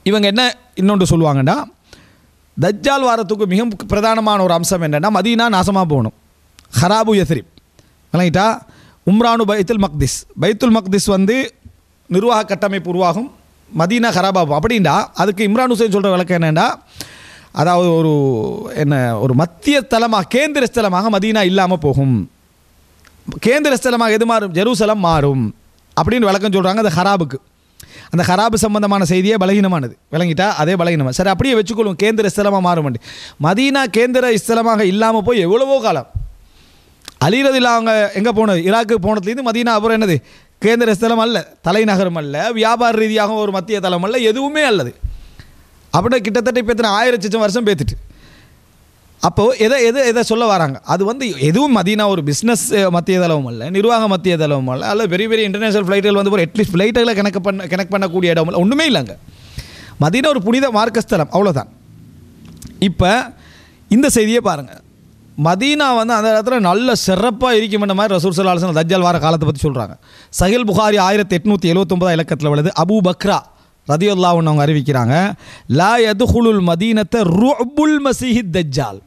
இவங்க என்ன இன்னொன்று சொல்லுவாங்கன்னா தஜ்ஜால் வாரத்துக்கு மிக முக்கிய- பிரதானமான ஒரு அம்சம் என்னென்னா மதீனா நாசமாக போகணும் ஹராபு யத்ரிப் விளங்கிட்டா உம்ரானு பைத்துல் மக்திஸ் பைத்துல் மக்திஸ் வந்து நிர்வாக கட்டமைப்பு உருவாகும் மதீனா ஹராபாகும் அப்படின்னா அதுக்கு இம்ரான் ஹுசைன் சொல்கிற விளக்கம் என்னென்னா அதாவது ஒரு என்ன ஒரு மத்திய ஸ்தலமாக கேந்திர ஸ்தலமாக மதீனா இல்லாமல் போகும் கேந்திர ஸ்தலமாக எது மாறும் ஜெருசலம் மாறும் அப்படின்னு விளக்கம் சொல்கிறாங்க அந்த ஹராபுக்கு அந்த ஹராபு சம்பந்தமான செய்தியே பலகீனமானது விளங்கிட்டா அதே பலகீனமாக சரி அப்படியே வச்சுக்கொள்ளும் கேந்திர ஸ்தலமாக மாறும் மதீனா கேந்திர ஸ்தலமாக இல்லாமல் போய் எவ்வளவோ காலம் அலிரதில் அவங்க எங்கே போனது ஈராக்கு போனதுலேருந்து மதீனா அப்புறம் என்னது கேந்திர ஸ்தலம் அல்ல தலைநகரம் அல்ல வியாபார ரீதியாக ஒரு மத்திய தலம் அல்ல எதுவுமே அல்லது அப்படின்னா கிட்டத்தட்ட இப்போ எத்தனை ஆயிரத்தி லட்சம் வருஷம் பேத்துட்டு அப்போது எதை எதை எதை சொல்ல வராங்க அது வந்து எதுவும் மதினா ஒரு பிஸ்னஸ் மத்திய தளமும் அல்ல நிர்வாக மத்திய தளமும் அல்ல அல்ல பெரிய பெரிய இன்டர்நேஷனல் ஃப்ளைட்டுகள் வந்து ஒரு அட்லீஸ்ட் ஃப்ளைட்டுகளை கணக்கு பண்ண கனெக்ட் பண்ணக்கூடிய இடம் இல்லை ஒன்றுமே இல்லைங்க மதீனா ஒரு புனித மார்க்கஸ்தலம் அவ்வளோதான் இப்போ இந்த செய்தியை பாருங்கள் மதீனா வந்து அந்த இடத்துல நல்ல சிறப்பாக இருக்குமென்ற மாதிரி ரசூல் சல்லாஹன் தஜ்ஜால் வார காலத்தை பற்றி சொல்கிறாங்க சஹில் புகாரி ஆயிரத்தி எட்நூற்றி எழுபத்தொம்பது இலக்கத்தில் உள்ளது அபூ பக்ரா ரதியுல்லாவுன்னு அவங்க அறிவிக்கிறாங்க லா யதுஹுலுல் மதீனத்தை ருபுல் மசீஹி தஜ்ஜால்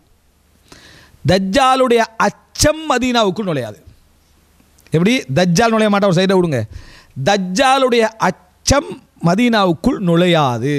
தஜ்ஜாலுடைய அச்சம் மதீனாவுக்குள் நுழையாது எப்படி தஜ்ஜால் நுழைய மாட்டா ஒரு சைடை விடுங்க தஜ்ஜாலுடைய அச்சம் மதீனாவுக்குள் நுழையாது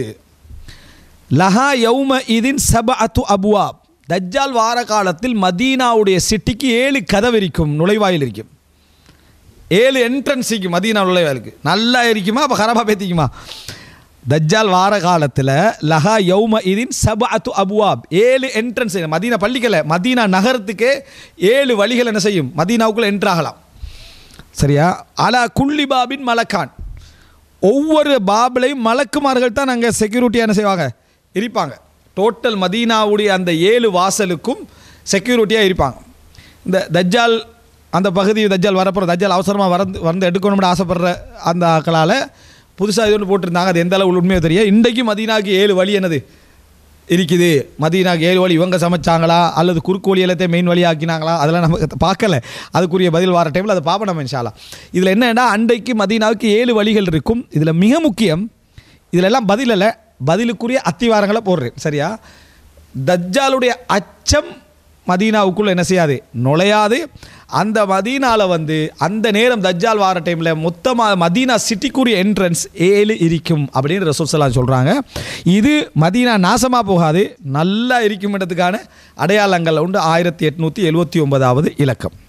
லஹா யௌம இதின் சப அத்து அபுவாப் தஜ்ஜால் வார காலத்தில் மதீனாவுடைய சிட்டிக்கு ஏழு கதவு இருக்கும் நுழைவாயில் இருக்கும் ஏழு என்ட்ரன்ஸ் இருக்கும் மதீனா நுழைவாயிலுக்கு நல்லா இருக்குமா அப்போ ஹரபா பேத்திக்குமா தஜ்ஜால் வார காலத்தில் லஹா யௌம இதின் சப அத்து அபுவாப் ஏழு என்ட்ரன்ஸ் மதீனா பள்ளிக்கல மதீனா நகரத்துக்கு ஏழு வழிகள் என்ன செய்யும் மதீனாவுக்குள்ள என்ட்ராகலாம் சரியா அலா குள்ளி பாபின் மலக்கான் ஒவ்வொரு பாபிலையும் மலக்குமார்கள் தான் அங்கே செக்யூரிட்டியாக என்ன செய்வாங்க இருப்பாங்க டோட்டல் மதீனாவுடைய அந்த ஏழு வாசலுக்கும் செக்யூரிட்டியாக இருப்பாங்க இந்த தஜ்ஜால் அந்த பகுதி தஜ்ஜால் வரப்போகிற தஜ்ஜால் அவசரமாக வரந்து வந்து எடுக்கணும்னு ஆசைப்படுற அந்த ஆக்களால் புதுசாக இது ஒன்று போட்டிருந்தாங்க அது எந்த அளவு உண்மையோ தெரியும் இன்றைக்கு மதீனாவுக்கு ஏழு வழி என்னது இருக்குது மதீனாக்கு ஏழு வழி இவங்க சமைச்சாங்களா அல்லது குறுக்கு வழி எல்லாத்தையும் மெயின் வழி ஆக்கினாங்களா அதெல்லாம் நம்ம பார்க்கல அதுக்குரிய பதில் வர டைமில் அதை பார்ப்போம் நம்ம இன்ஷால்லா இதில் என்னன்னா அன்றைக்கு மதீனாவுக்கு ஏழு வழிகள் இருக்கும் இதில் மிக முக்கியம் இதில் எல்லாம் பதில் இல்லை பதிலுக்குரிய அத்திவாரங்களை போடுறேன் சரியா தஜ்ஜாலுடைய அச்சம் மதீனாவுக்குள்ள என்ன செய்யாது நுழையாது அந்த மதீனாவில் வந்து அந்த நேரம் தஜ்ஜால் வார டைமில் மொத்தமாக மதீனா சிட்டிக்குரிய என்ட்ரன்ஸ் ஏழு இருக்கும் அப்படின்னு ரசூசலாம் சொல்கிறாங்க இது மதீனா நாசமாக போகாது நல்லா இருக்கும்ன்றதுக்கான அடையாளங்கள் உண்டு ஆயிரத்தி எட்நூற்றி எழுபத்தி ஒன்பதாவது இலக்கம்